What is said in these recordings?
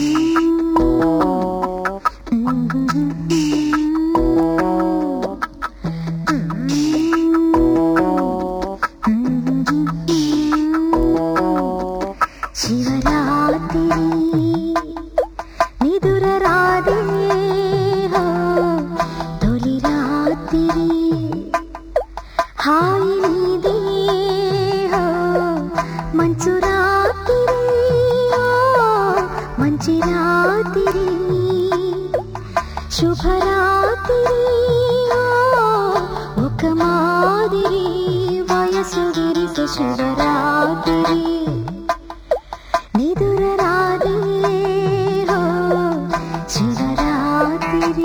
శివరాత్రి నిదుర రాదే హో, తొలి రాత్రి హాయి నీదే హో, మంచు రాత్రి ఓ, మంచి రాత్రి శుభరాత్రి ఓ, ఒక మాదిరి వయసు విరిసే శుభరాత్రి నిదుర రాదే హో శివరాత్రి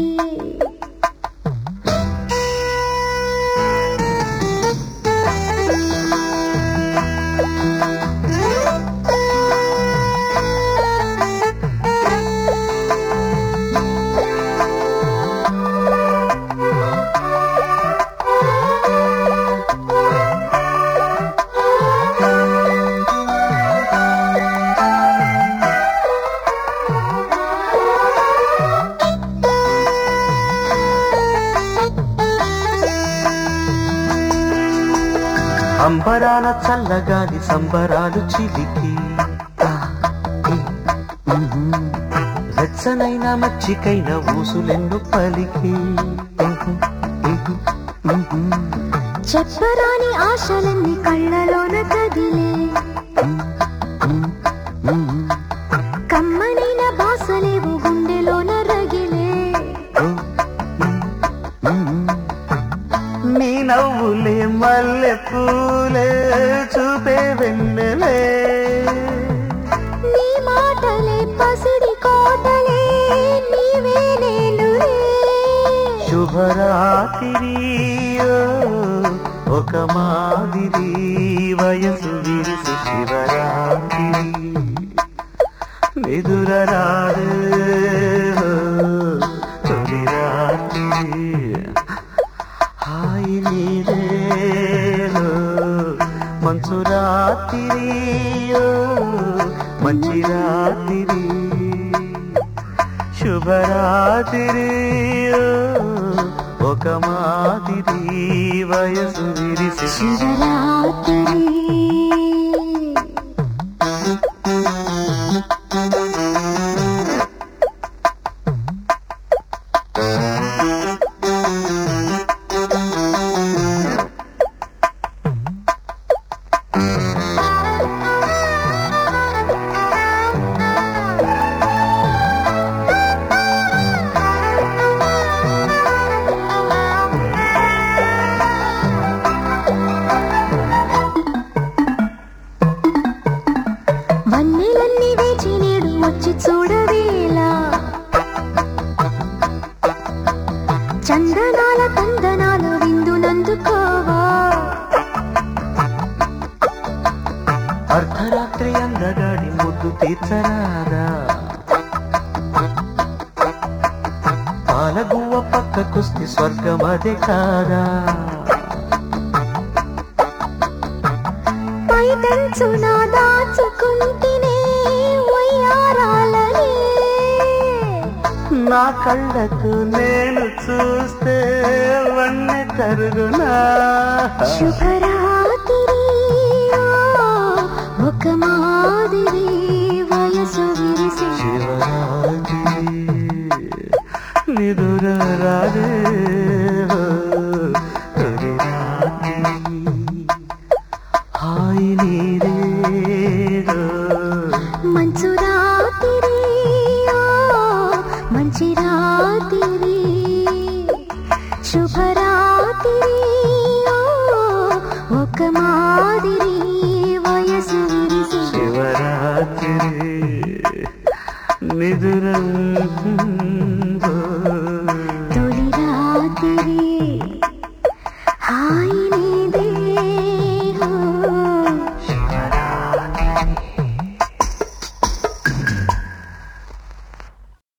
అంబరాల చల్లగాలి సంబరాలు చిలికి ఆ, ఈ, ఉహు. వెచ్చనైన మచ్చికైన ఊసులెన్ను పలికి ఉహు, ఉహు, ఉహు. చెప్పరాని ఆశలన్నీ కళ్ళలోన కదిలే కమ్మనైన బాసలేవు గుండెలోన రగిలే నీ నవ్వులే మల్లె పూలే చూపే వెన్నెలే నీ మాటలే పసిడి కోటలే నీవే నేనులే శుభరాత్రి ఓ, ఒక మాదిరి వయసు విరిసి శివరాత్రి నిదుర రాదు తొలి రాత్రి హాయి నీదే ఓ, మంచు రాత్రి ఓ, మంచి రాత్రి శుభరాత్రి ఓ, ఒక మాదిరి వయసు విరిసి శివరాత్రి వన్నెలన్నీ వేచి నేడు వచ్చి చూడవేలా చందనాల తందనాలు విందునందుకోవా అర్ధరాత్రి అందగాడి ముద్దు తీర్చరాదా పాలగువ్వ పక్కకొస్తే స్వర్గం అదే కాదా పైటంచున దాచుకుంటేనే వయ్యారాలనే నా కళ్ళకు నేను చూస్తే వన్నె కరుగునా శుభరాత్రి ఓ, ఒక మాదిరి వయసు విరిసి శివరాత్రి నిదుర రాదే తొలి రాత్రి హాయి నీరే మంచు రాత్రి ఓ, మంచి రాత్రి శుభరాత్రి ఓ, ఒక మాదిరి వయసు విరిసి శివరాత్రి నిదుర